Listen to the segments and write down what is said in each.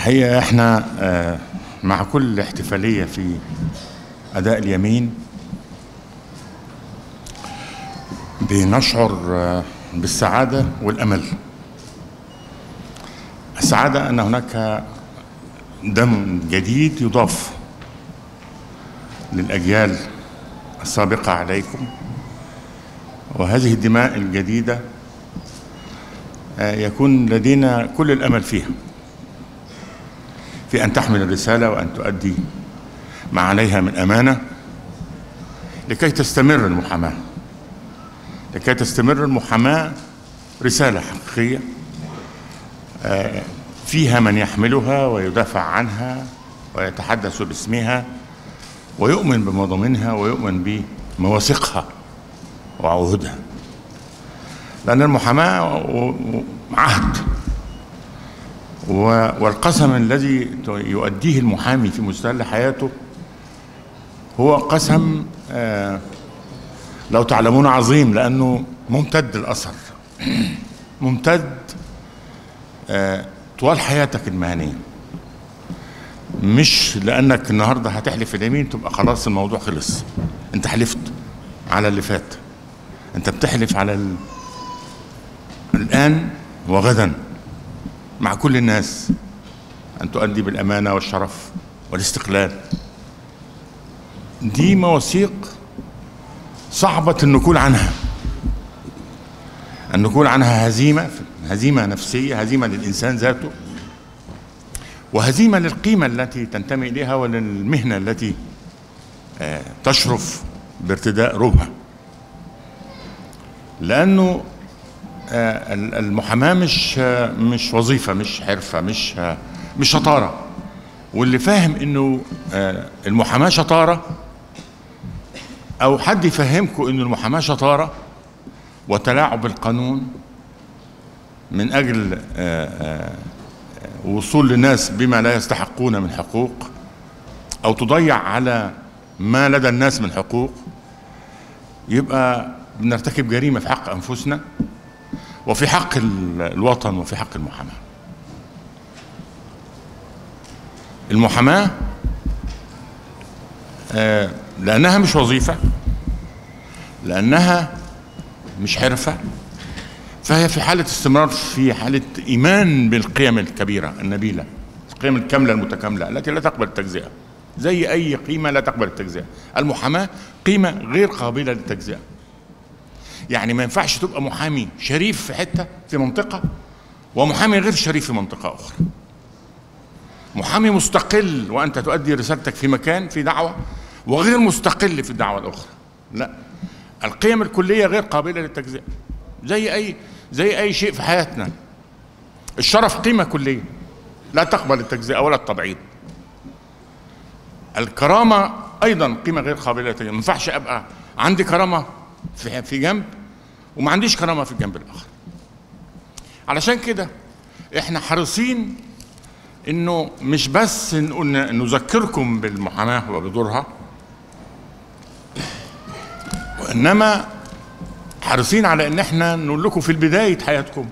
الحقيقة احنا آه، مع كل احتفالية في أداء اليمين بنشعر آه، بالسعادة والأمل السعادة أن هناك دم جديد يضاف للأجيال السابقة عليكم وهذه الدماء الجديدة آه، يكون لدينا كل الأمل فيها في أن تحمل الرسالة وأن تؤدي ما عليها من أمانة لكي تستمر المحاماة لكي تستمر المحاماة رسالة حقيقية آه، فيها من يحملها ويدافع عنها ويتحدث باسمها ويؤمن بمضامنها ويؤمن بمواثيقها وعهودها لأن المحاماة و- و- عهد و- والقسم الذي ت- يؤديه المحامي في مستهل حياته هو قسم آه، لو تعلمون عظيم لأنه ممتد الأثر ممتد آه، طوال حياتك المهنية مش لأنك النهاردة هتحلف اليمين تبقى خلاص الموضوع خلص أنت حلفت على اللي فات أنت بتحلف على ال... الآن وغدا مع كل الناس أن تؤدي بالأمانة والشرف والاستقلال دي مواثيق صعبة النقول عنها النقول عنها هزيمة هزيمة نفسية هزيمة للإنسان ذاته وهزيمة للقيمة التي تنتمي إليها وللمهنة التي آه، تشرف بارتداء ربها لأنه آه، ال- المحاماة مش آه، مش وظيفة مش حرفة مش آه، مش شطارة واللي فاهم انه آه، المحاماة شطارة او حد يفهمكم ان المحاماة شطارة وتلاعب بالقانون من اجل آه، آه، وصول للناس بما لا يستحقون من حقوق او تضيع على ما لدى الناس من حقوق يبقى بنرتكب جريمة في حق انفسنا وفي حق ال- الوطن وفي حق المحاماة المحاماة آه، لأنها مش وظيفة لأنها مش حرفة فهي في حالة استمرار في حالة إيمان بالقيم الكبيرة النبيلة القيم الكاملة المتكاملة التي لا تقبل التجزئة زي أي قيمة لا تقبل التجزئة المحاماة قيمة غير قابلة للتجزئة يعني ما ينفعش تبقى محامي شريف في حته في منطقه ومحامي غير شريف في منطقه اخرى محامي مستقل وانت تؤدي رسالتك في مكان في دعوه وغير مستقل في الدعوه الاخرى لا القيم الكليه غير قابله للتجزئه زي اي زي اي شيء في حياتنا الشرف قيمه كليه لا تقبل التجزئه ولا التبعيض الكرامه ايضا قيمه غير قابله للتجزئه ما ينفعش ابقى عندي كرامه في في جنب وما عنديش كرامه في الجنب الاخر علشان كده احنا حريصين انه مش بس نقول نذكركم بالمحاماه وبدورها وانما حريصين على ان احنا نقول لكم في بدايه حياتكم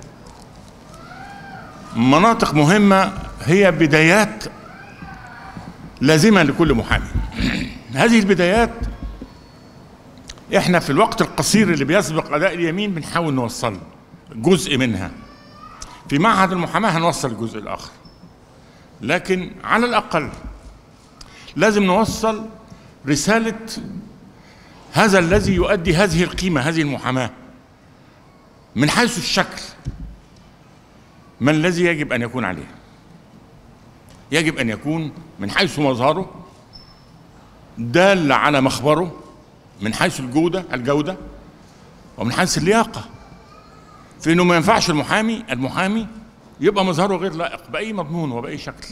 مناطق مهمه هي بدايات لازمه لكل محامي هذه البدايات احنا في الوقت القصير اللي بيسبق اداء اليمين بنحاول نوصل جزء منها في معهد المحاماه هنوصل الجزء الاخر لكن على الاقل لازم نوصل رساله هذا الذي يؤدي هذه القيمه هذه المحاماه من حيث الشكل ما الذي يجب ان يكون عليه يجب ان يكون من حيث مظهره دال على مخبره من حيث الجودة الجودة ومن حيث اللياقة في انه ما ينفعش المحامي المحامي يبقى مظهره غير لائق بأي مضمون وبأي شكل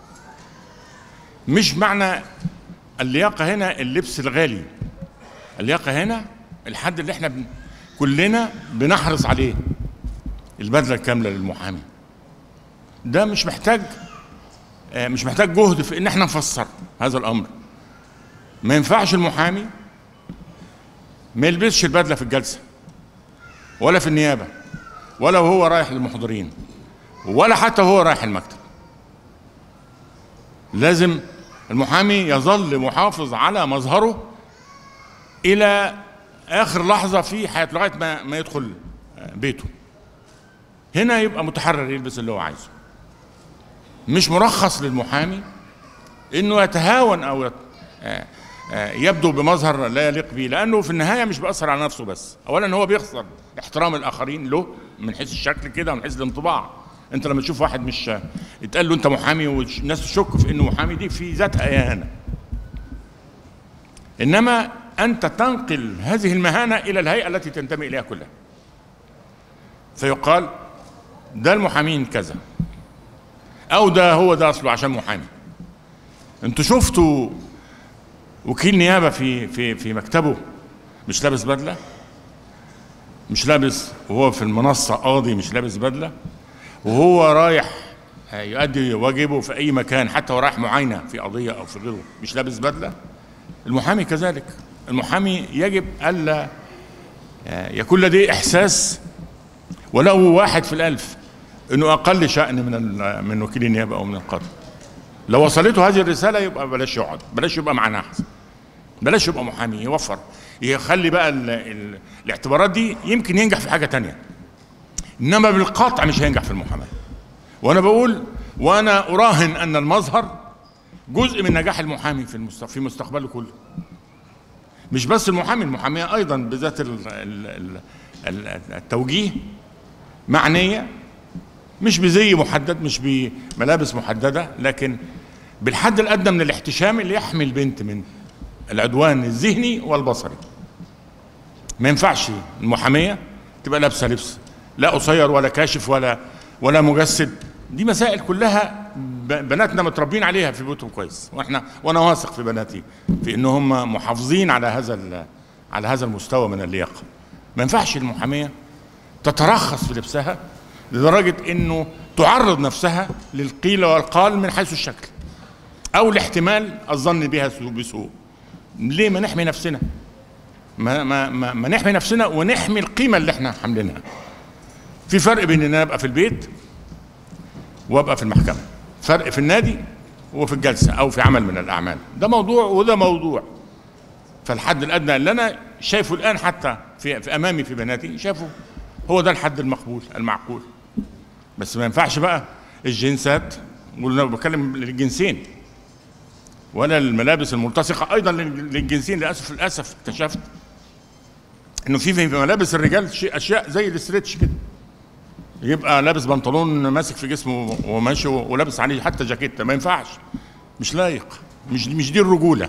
مش معنى اللياقة هنا اللبس الغالي اللياقة هنا الحد اللي احنا بن كلنا بنحرص عليه البدلة الكاملة للمحامي ده مش محتاج آه، مش محتاج جهد في ان احنا نفسر هذا الامر ما ينفعش المحامي ما يلبسش البدله في الجلسه ولا في النيابه ولا وهو رايح للمحضرين ولا حتى وهو رايح المكتب لازم المحامي يظل محافظ على مظهره الى اخر لحظه في حياته لغايه ما ما يدخل بيته هنا يبقى متحرر يلبس اللي هو عايزه مش مرخص للمحامي انه يتهاون او يت... آه، آه، يبدو بمظهر لا يليق به لانه في النهايه مش بيأثر على نفسه بس اولا هو بيخسر احترام الاخرين له من حيث الشكل كده ومن حيث الانطباع انت لما تشوف واحد مش يتقال له انت محامي والناس تشك في انه محامي دي في ذاتها اهانه انما انت تنقل هذه المهانه الى الهيئه التي تنتمي اليها كلها فيقال ده المحامين كذا او ده هو ده اصله عشان محامي انتوا شفتوا وكيل نيابه في في في مكتبه مش لابس بدله مش لابس وهو في المنصه قاضي مش لابس بدله وهو رايح يؤدي واجبه في اي مكان حتى هو رايح معاينه في قضيه او في غيره مش لابس بدله المحامي كذلك المحامي يجب الا يكون لديه احساس ولو واحد في الالف انه اقل شان من من وكيل النيابه او من القاضي لو وصلته هذه الرساله يبقى بلاش يقعد بلاش يبقى معنا احسن بلاش يبقى محامي يوفر يخلي بقى ال ال الاعتبارات دي يمكن ينجح في حاجه تانية انما بالقطع مش هينجح في المحاماه وانا بقول وانا اراهن ان المظهر جزء من نجاح المحامي في المست... في مستقبله كله مش بس المحامي المحاميه ايضا بذات ال... ال... ال... التوجيه معنيه مش بزي محدد مش بملابس محدده لكن بالحد الادنى من الاحتشام اللي يحمي البنت من العدوان الذهني والبصري ما ينفعش المحاميه تبقى لابسه لبس لا قصير ولا كاشف ولا ولا مجسد دي مسائل كلها بناتنا متربين عليها في بيوتهم كويس واحنا وانا واثق في بناتي في ان هم محافظين على هذا على هذا المستوى من اللياقه ما ينفعش المحاميه تترخص في لبسها لدرجه انه تعرض نفسها للقيل والقال من حيث الشكل او لاحتمال الظن بها بسوء ليه ما نحمي نفسنا ما, ما, ما, ما نحمي نفسنا ونحمي القيمه اللي احنا حاملينها في فرق بين ان انا ابقى في البيت وابقى في المحكمه فرق في النادي وفي الجلسه او في عمل من الاعمال ده موضوع وده موضوع فالحد الادنى اللي انا شايفه الان حتى في, في امامي في بناتي شايفه هو ده الحد المقبول المعقول بس ما ينفعش بقى الجنسات وانا بتكلم للجنسين ولا الملابس الملتصقه ايضا للجنسين للاسف للاسف اكتشفت انه في في ملابس الرجال شيء اشياء زي الاسترتش كده يبقى لابس بنطلون ماسك في جسمه وماشي ولابس عليه حتى جاكيته ما ينفعش مش لايق مش مش دي الرجوله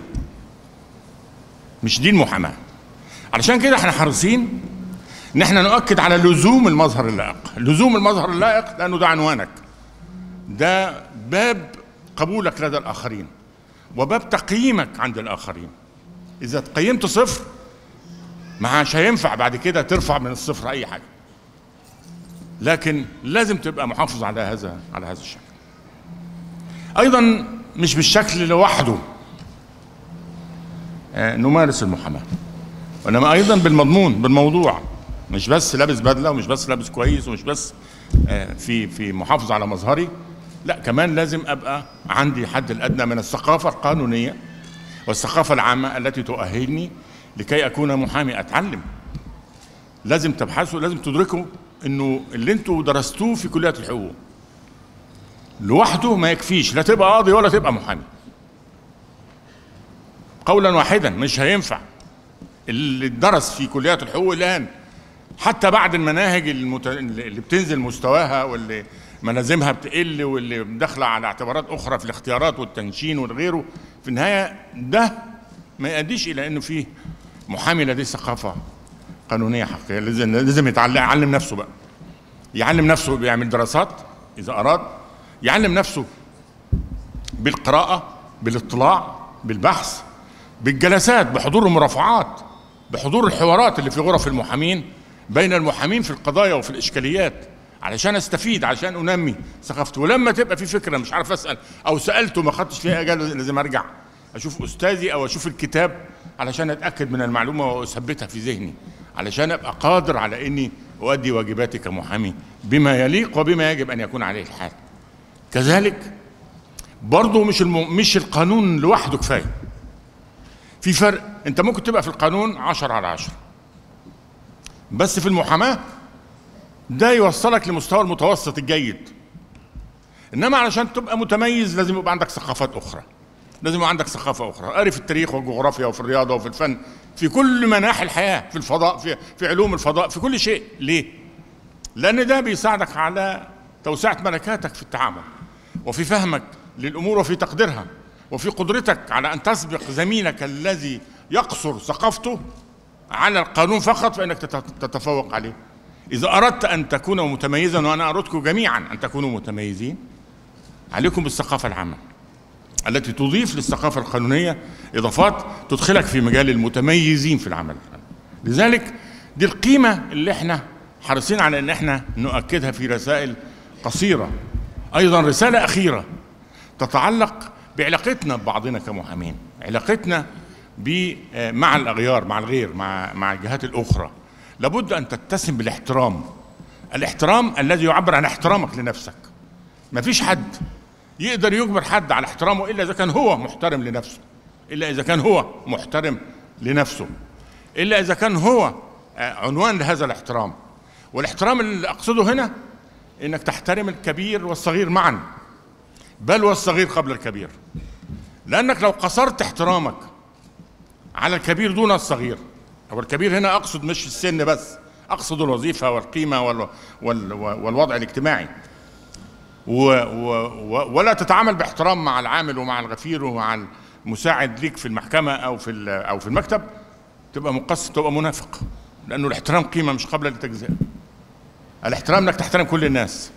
مش دي المحاماه علشان كده احنا حريصين ان احنا نؤكد على لزوم المظهر اللائق لزوم المظهر اللائق لانه ده عنوانك ده باب قبولك لدى الاخرين وباب تقييمك عند الاخرين اذا تقيمت صفر مش هينفع بعد كده ترفع من الصفر اي حاجه لكن لازم تبقى محافظ على هذا على هذا الشكل ايضا مش بالشكل لوحده آه نمارس المحاماه وانما ايضا بالمضمون بالموضوع مش بس لابس بدله ومش بس لابس كويس ومش بس آه في في محافظه على مظهري لا كمان لازم ابقى عندي حد الادنى من الثقافه القانونيه والثقافه العامه التي تؤهلني لكي اكون محامي اتعلم لازم تبحثوا لازم تدركوا انه اللي انتوا درستوه في كليه الحقوق لوحده ما يكفيش لا تبقى قاضي ولا تبقى محامي قولا واحدا مش هينفع اللي درس في كليات الحقوق الان حتى بعد المناهج المت... اللي بتنزل مستواها واللي ملازمها بتقل واللي داخله على اعتبارات اخرى في الاختيارات والتنشين وغيره في النهايه ده ما يؤديش الى انه فيه محامي لديه ثقافه قانونيه حقيقيه لازم لازم يتعلم يعلم نفسه بقى يعلم نفسه بيعمل دراسات اذا اراد يعلم نفسه بالقراءه بالاطلاع بالبحث بالجلسات بحضور المرافعات بحضور الحوارات اللي في غرف المحامين بين المحامين في القضايا وفي الاشكاليات علشان استفيد عشان انمي ثقافتي ولما تبقى في فكره مش عارف اسال او سالته ما خدتش فيها اجازه لازم ارجع اشوف استاذي او اشوف الكتاب علشان اتاكد من المعلومه واثبتها في ذهني علشان ابقى قادر على اني اؤدي واجباتي كمحامي بما يليق وبما يجب ان يكون عليه الحال كذلك برضه مش الم... مش القانون لوحده كفايه في فرق انت ممكن تبقى في القانون 10 على 10 بس في المحاماه ده يوصلك لمستوى المتوسط الجيد انما علشان تبقى متميز لازم يبقى عندك ثقافات اخرى لازم يبقى عندك ثقافه اخرى قاري في التاريخ والجغرافيا وفي الرياضه وفي الفن في كل مناحي الحياه في الفضاء في في علوم الفضاء في كل شيء ليه لان ده بيساعدك على توسعه ملكاتك في التعامل وفي فهمك للامور وفي تقديرها وفي قدرتك على ان تسبق زميلك الذي يقصر ثقافته على القانون فقط فانك تتفوق عليه اذا اردت ان تكون متميزا وانا اردكم جميعا ان تكونوا متميزين عليكم بالثقافه العامه التي تضيف للثقافه القانونيه اضافات تدخلك في مجال المتميزين في العمل لذلك دي القيمه اللي احنا حريصين على ان احنا نؤكدها في رسائل قصيره ايضا رساله اخيره تتعلق بعلاقتنا ببعضنا كمحامين علاقتنا مع الاغيار مع الغير مع مع الجهات الاخرى لابد ان تتسم بالاحترام الاحترام الذي يعبر عن احترامك لنفسك ما فيش حد يقدر يجبر حد على احترامه الا اذا كان هو محترم لنفسه الا اذا كان هو محترم لنفسه الا اذا كان هو عنوان لهذا الاحترام والاحترام اللي اقصده هنا انك تحترم الكبير والصغير معا بل والصغير قبل الكبير لانك لو قصرت احترامك على الكبير دون الصغير او الكبير هنا اقصد مش السن بس اقصد الوظيفه والقيمه وال وال والوضع الاجتماعي و و ولا تتعامل باحترام مع العامل ومع الغفير ومع المساعد ليك في المحكمه او في او في المكتب تبقى مقصر تبقى منافق لانه الاحترام قيمه مش قابله للتجزئه الاحترام انك تحترم كل الناس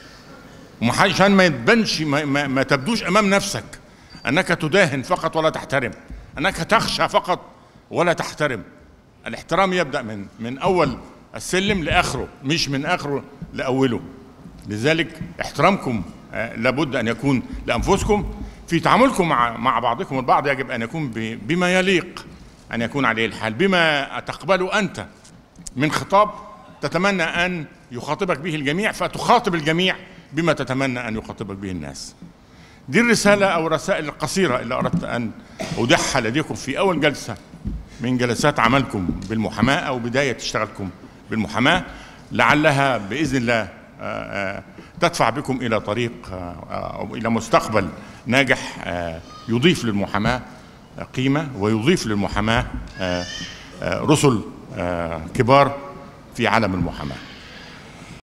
وعشان ما يتبنش ما, ما, ما تبدوش امام نفسك انك تداهن فقط ولا تحترم انك تخشى فقط ولا تحترم الاحترام يبدا من من اول السلم لاخره مش من اخره لاوله لذلك احترامكم لابد ان يكون لانفسكم في تعاملكم مع مع بعضكم البعض يجب ان يكون بما يليق ان يكون عليه الحال بما تقبله انت من خطاب تتمنى ان يخاطبك به الجميع فتخاطب الجميع بما تتمنى ان يخاطبك به الناس دي الرساله او الرسائل القصيره اللي اردت ان اودعها لديكم في اول جلسه من جلسات عملكم بالمحاماه او بدايه اشتغالكم بالمحاماه لعلها باذن الله تدفع بكم الى طريق او الى مستقبل ناجح يضيف للمحاماه قيمه ويضيف للمحاماه رسل كبار في عالم المحاماه